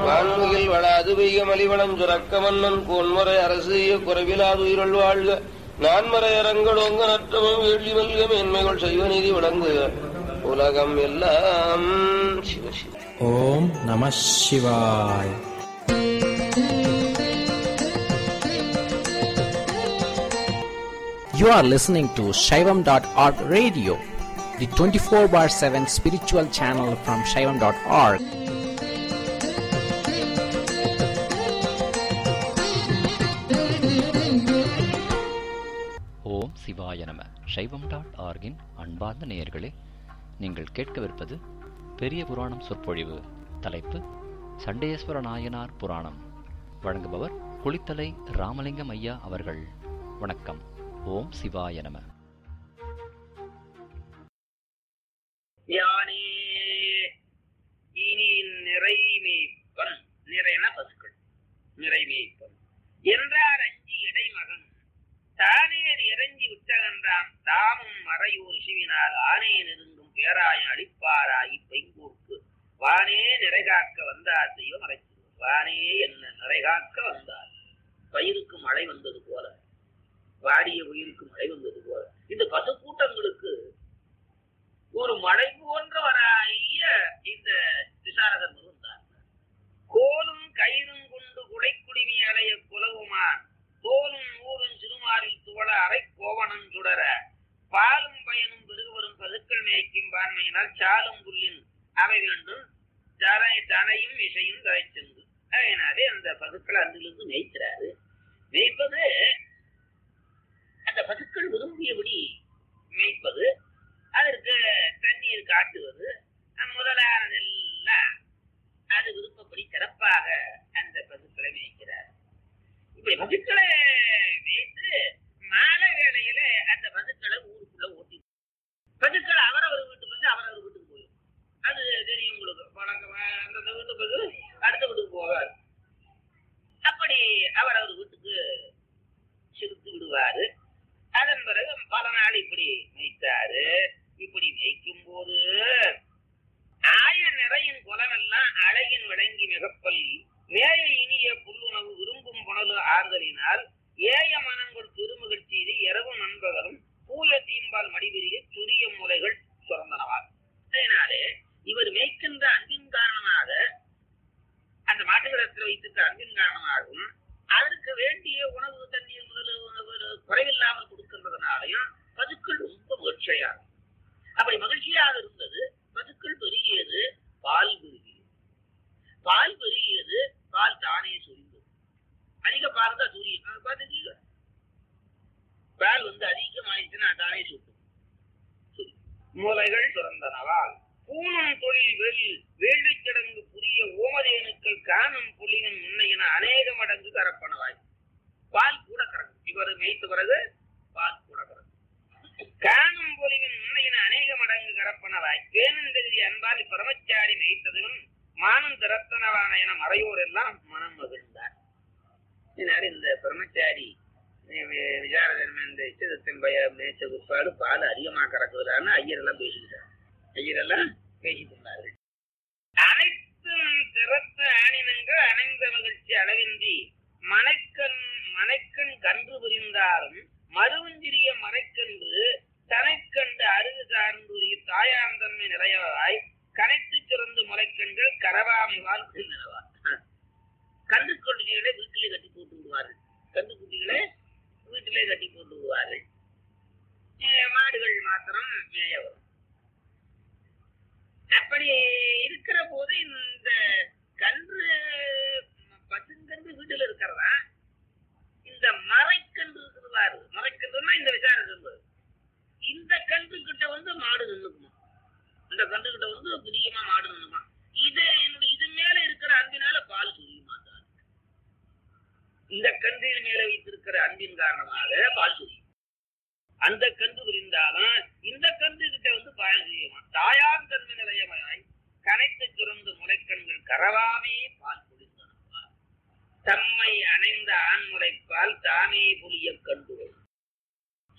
வான்முகில் வளாது பெய்க மலிவளம் சுரக்க மன்னன் கோன்முறை அரசு குறைவிலாது உயிரல் வாழ்க நான்மறை அரங்களோங்க நற்றமும் வேள்வி மல்க மேன்மைகள் செய்வ நீதி விளங்குக உலகம் எல்லாம் சிவ சிவ ஓம் நம சிவாய் You are listening to Shaivam.org radio, the 24 bar 7 spiritual channel from Shaivam.org. ஓம் சிவாய நம சைவம் டாட் ஆர்கின் அன்பார்ந்த நேயர்களே நீங்கள் கேட்கவிருப்பது பெரிய புராணம் சொற்பொழிவு தலைப்பு சண்டேஸ்வர நாயனார் புராணம் வழங்குபவர் குளித்தலை ராமலிங்கம் ஐயா அவர்கள் வணக்கம் ஓம் சிவாய நம யானே இனி நிறைமேய்ப்பன் நிறைன பசுக்கள் நிறைமேய்ப்பன் என்றார் அஞ்சி இடைமகன் தானேர் இறங்கி விட்டகன்றாம் தாமும் மறையூர் சிவினால் ஆனேன் இருந்தும் பேராயம் அளிப்பாராகி பைங்கூர்க்கு வானே நிறைகாக்க வந்தார் தெய்வம் மறைச்சு வானே என்ன நிறைகாக்க வந்தார் பயிருக்கு மழை வந்தது போல வாடிய உயிருக்கு மழை வந்தது போல இந்த பசு கூட்டங்களுக்கு ஒரு மழை போன்றவராகிய இந்த விசாரகர் இருந்தார் கோலும் கயிறும் கொண்டு குடைக்குடிமி அலைய குலவுமான் தோலும் ஊரும் சிறுமாரில் துவள அரை கோவணம் சுடர பாலும் பயனும் பெருகுவரும் பதுக்கள் மேய்க்கும் பான்மையினால் சாலும் புல்லின் அவை வேண்டும் தரை தனையும் இசையும் தரைச்சென்று அதனாலே அந்த பதுக்கள் அன்றிலிருந்து மேய்க்கிறாரு மேய்ப்பது அந்த பசுக்கள் விரும்பியபடி மேய்ப்பது அதற்கு தண்ணீர் காட்டுவது முதலானதெல்லாம் அது விருப்பப்படி சிறப்பாக அந்த பசுக்களை மேய்க்கிறார் இப்படி பசுக்களை மேய்த்து மாலை வேளையில அந்த பசுக்களை ஊருக்குள்ள ஓட்டி பசுக்கள் அவரவர் வீட்டுக்கு வந்து அவரவர் வீட்டுக்கு போயிடும் அது தெரியும் உங்களுக்கு வழக்கமா அந்த வீட்டு பசு அடுத்த வீட்டுக்கு போகாது அப்படி அவரவர் வீட்டுக்கு செலுத்தி விடுவாரு அதன் பிறகு பல நாள் இப்படி மேய்த்தாரு இப்படி மேய்க்கும் போது ஆய நிறையின் குலமெல்லாம் அழகின் விளங்கி மிகப்பல் மேய இனிய புல்லுணவு விரும்பும் புனலு ஆறுதலினால் ஏய மனங்கள் திருமகள் செய்து இரவு நண்பகலும் பூய தீம்பால் மடிபெரிய சுரிய மூலைகள் சுரந்தனவார் அதனாலே இவர் மேய்க்கின்ற அன்பின் காரணமாக அந்த மாட்டுக்கிடத்தில் வைத்திருக்க அன்பின் காரணமாகவும் அதற்கு வேண்டிய உணவு தண்ணீர் முதல் உணவு குறைவில்லாமல் கொடுக்கின்றதுனாலையும் பசுக்கள் ரொம்ப மகிழ்ச்சியா இருக்கும். அப்படி மகிழ்ச்சியாக இருந்தது பசுக்கள் பெருகியது பால் பெருகியது பால் பெருகியது பால் தானே சுரிந்தது அதிக பால் தான் சூரியன் அது பார்த்துக்கீங்க பால் வந்து அதிகமாயிடுச்சுன்னா தானே சுட்டும் சுரி. மூலைகள் சுரந்தனவால் பூணும் தொழில் வெல் வேள்வி கிடங்கு புரிய ஓமதேனுக்கள் காணும் புள்ளியின் முன்னையின அநேக மடங்கு கரப்பனவாய் பால் கூட கறக்கும் இவர் மேய்த்த பிறகு பால் கூட கறக்கும் காணும் பொலிவின் முன்னையின அநேக மடங்கு கரப்பனவாய் பேனந்தகிரி அன்பால் பிரமச்சாரி மேய்த்ததிலும் மானம் திறத்தனவான என மறையோர் எல்லாம் மனம் மகிழ்ந்தார் இதனால இந்த பிரம்மச்சாரி விசாரதர்ம இந்த இஷ்டத்தின் பய மேய்ச்ச பிற்பாடு பால் அதிகமா கறக்குவதான்னு ஐயர் எல்லாம் பேசிக்கிட்டார் ஐயர் எல்லாம் பேசிட்டு இருந்தார்கள் அனைத்தும் திறத்த ஆணினங்கள் அணைந்த மகிழ்ச்சி அளவின்றி மனைக்கண் மனைக்கண் கன்று புரிந்தாலும் மருவஞ்சிறிய மறைக்கன்று தனைக்கண்டு அருகு சார்ந்துரிய தாயாந்தன்மை நிறையவாய் கனைத்து சிறந்து முளைக்கண்கள் கரவாமைவால் புரிந்தனவா கன்று குட்டிகளை வீட்டிலே கட்டி போட்டு விடுவார்கள் கன்று குட்டிகளை வீட்டிலே கட்டி போட்டு விடுவார்கள் அஹ் மாடுகள் மாத்திரம் மேய வரும் அப்படி இருக்கிற போது இந்த கன்று பசுங்கன்று வீட்டுல இருக்கிறதா இந்த மறைக்கன்று இருக்கிறாரு மறைக்கன்றுனா இந்த விசாரம் என்பது இந்த கன்று கிட்ட வந்து மாடு நின்னுக்குமா இந்த கன்று கிட்ட வந்து பிரியமா மாடு நின்னுமா இது என்னுடைய இது மேல இருக்கிற அன்பினால பால் சுரிய மாட்டார் இந்த கன்றின் மேல வைத்திருக்கிற அன்பின் காரணமாக பால் சுரியும் அந்த கன்று புரிந்தாலும் இந்த கன்று கிட்ட வந்து பால் சுரியுமா தாயார் தன்மை நிலையமாய் கனைத்து சுரந்து முளைக்கண்கள் கரவாமே பால் புரிந்தன தம்மை அணைந்த ஆண்முறைப்பால் தானே புலிய கண்டுவ